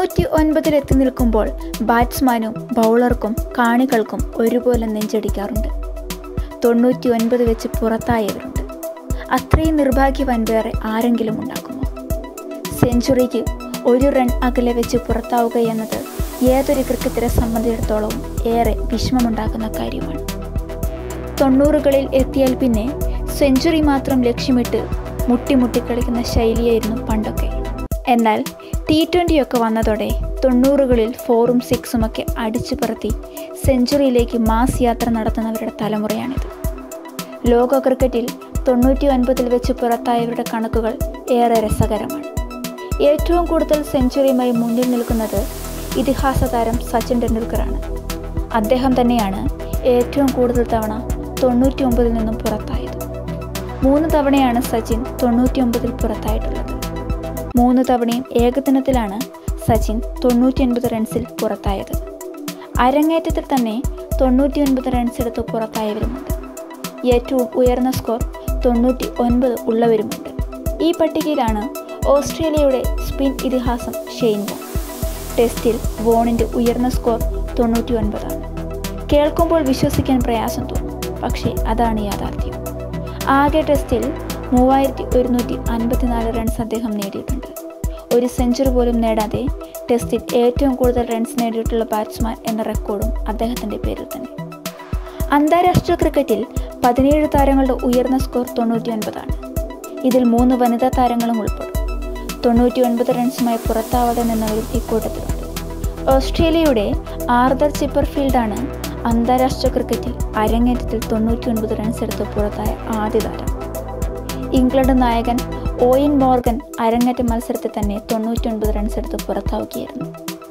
തൊണ്ണൂറ്റി ഒൻപതിൽ എത്തി നിൽക്കുമ്പോൾ ബാറ്റ്സ്മാനും ബൗളർക്കും കാണികൾക്കും ഒരുപോലെ നെഞ്ചടിക്കാറുണ്ട് തൊണ്ണൂറ്റി ഒൻപത് വെച്ച് പുറത്തായവരുണ്ട് അത്രയും നിർഭാഗ്യവാൻ വേറെ ആരെങ്കിലും ഉണ്ടാകുമോ സെഞ്ചുറിക്ക് ഒരു റൺ അകലെ വെച്ച് പുറത്താവുക എന്നത് ഏതൊരു ക്രിക്കറ്ററെ സംബന്ധിച്ചിടത്തോളം ഏറെ വിഷമമുണ്ടാക്കുന്ന കാര്യമാണ് തൊണ്ണൂറുകളിൽ എത്തിയാൽ പിന്നെ സെഞ്ചുറി മാത്രം ലക്ഷ്യമിട്ട് മുട്ടിമുട്ടി കളിക്കുന്ന ശൈലിയായിരുന്നു പണ്ടൊക്കെ എന്നാൽ ടി ട്വൻ്റിയൊക്കെ വന്നതോടെ തൊണ്ണൂറുകളിൽ ഫോറും സിക്സും ഒക്കെ അടിച്ചു പറത്തി സെഞ്ചുറിയിലേക്ക് മാസ് യാത്ര നടത്തുന്നവരുടെ തലമുറയാണിത് ലോക ക്രിക്കറ്റിൽ തൊണ്ണൂറ്റി ഒൻപതിൽ വെച്ച് പുറത്തായവരുടെ കണക്കുകൾ ഏറെ രസകരമാണ് ഏറ്റവും കൂടുതൽ സെഞ്ചുറിയുമായി മുന്നിൽ നിൽക്കുന്നത് ഇതിഹാസ താരം സച്ചിൻ ടെണ്ടുൽക്കറാണ് അദ്ദേഹം തന്നെയാണ് ഏറ്റവും കൂടുതൽ തവണ തൊണ്ണൂറ്റി ഒമ്പതിൽ നിന്നും പുറത്തായത് മൂന്ന് തവണയാണ് സച്ചിൻ തൊണ്ണൂറ്റി ഒമ്പതിൽ പുറത്തായിട്ടുള്ളത് മൂന്ന് തവണയും ഏകദിനത്തിലാണ് സച്ചിൻ തൊണ്ണൂറ്റി ഒൻപത് റൺസിൽ പുറത്തായത് അരങ്ങേറ്റത്തിൽ തന്നെ തൊണ്ണൂറ്റി ഒൻപത് റൺസ് എടുത്ത് പുറത്തായവരുമുണ്ട് ഏറ്റവും ഉയർന്ന സ്കോർ തൊണ്ണൂറ്റി ഒൻപത് ഉള്ളവരുമുണ്ട് ഈ പട്ടികയിലാണ് ഓസ്ട്രേലിയയുടെ സ്പിൻ ഇതിഹാസം ഷെയ്ൻ വോൺ ടെസ്റ്റിൽ വോണിൻ്റെ ഉയർന്ന സ്കോർ തൊണ്ണൂറ്റി ഒൻപതാണ് കേൾക്കുമ്പോൾ വിശ്വസിക്കാൻ പ്രയാസം തോന്നും പക്ഷേ അതാണ് യാഥാർത്ഥ്യം ആകെ ടെസ്റ്റിൽ മൂവായിരത്തി ഒരുന്നൂറ്റി അൻപത്തിനാല് റൺസ് അദ്ദേഹം നേടിയിട്ടുണ്ട് ഒരു സെഞ്ചുറി പോലും നേടാതെ ടെസ്റ്റിൽ ഏറ്റവും കൂടുതൽ റൺസ് നേടിയിട്ടുള്ള ബാറ്റ്സ്മാൻ എന്ന റെക്കോർഡും അദ്ദേഹത്തിൻ്റെ പേരിൽ തന്നെ അന്താരാഷ്ട്ര ക്രിക്കറ്റിൽ പതിനേഴ് താരങ്ങളുടെ ഉയർന്ന സ്കോർ തൊണ്ണൂറ്റി ഒൻപതാണ് ഇതിൽ മൂന്ന് വനിതാ താരങ്ങളും ഉൾപ്പെടും തൊണ്ണൂറ്റി ഒൻപത് റൺസുമായി പുറത്താവാതെ നിന്നവരും ഇക്കൂട്ടത്തിലുണ്ട് ഓസ്ട്രേലിയയുടെ ആർദർ ചിപ്പർഫീൽഡാണ് അന്താരാഷ്ട്ര ക്രിക്കറ്റിൽ അരങ്ങേറ്റത്തിൽ തൊണ്ണൂറ്റി ഒൻപത് റൺസ് എടുത്ത് പുറത്തായ ആദ്യ താരം ഇംഗ്ലണ്ട് നായകൻ ഓയിൻ മോർഗൻ അരങ്ങേറ്റ മത്സരത്തിൽ തന്നെ തൊണ്ണൂറ്റി ഒൻപത് റൺസ് എടുത്ത് പുറത്താവുകയായിരുന്നു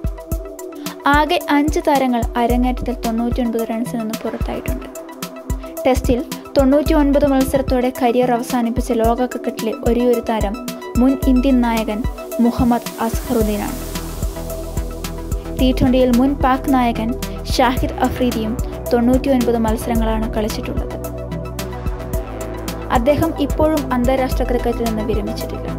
ആകെ അഞ്ച് താരങ്ങൾ അരങ്ങേറ്റത്തിൽ തൊണ്ണൂറ്റി ഒൻപത് റൺസിൽ നിന്ന് പുറത്തായിട്ടുണ്ട് ടെസ്റ്റിൽ തൊണ്ണൂറ്റി ഒൻപത് മത്സരത്തോടെ കരിയർ അവസാനിപ്പിച്ച ലോക ക്രിക്കറ്റിലെ ഒരേയൊരു താരം മുൻ ഇന്ത്യൻ നായകൻ മുഹമ്മദ് അസ്ഹറുദ്ദീനാണ് ടി ട്വൻ്റിയിൽ മുൻ പാക് നായകൻ ഷാഹിദ് അഫ്രീദിയും തൊണ്ണൂറ്റി ഒൻപത് മത്സരങ്ങളാണ് കളിച്ചിട്ടുള്ളത് അദ്ദേഹം ഇപ്പോഴും അന്താരാഷ്ട്ര ക്രിക്കറ്റിൽ നിന്ന് വിരമിച്ചിട്ടില്ല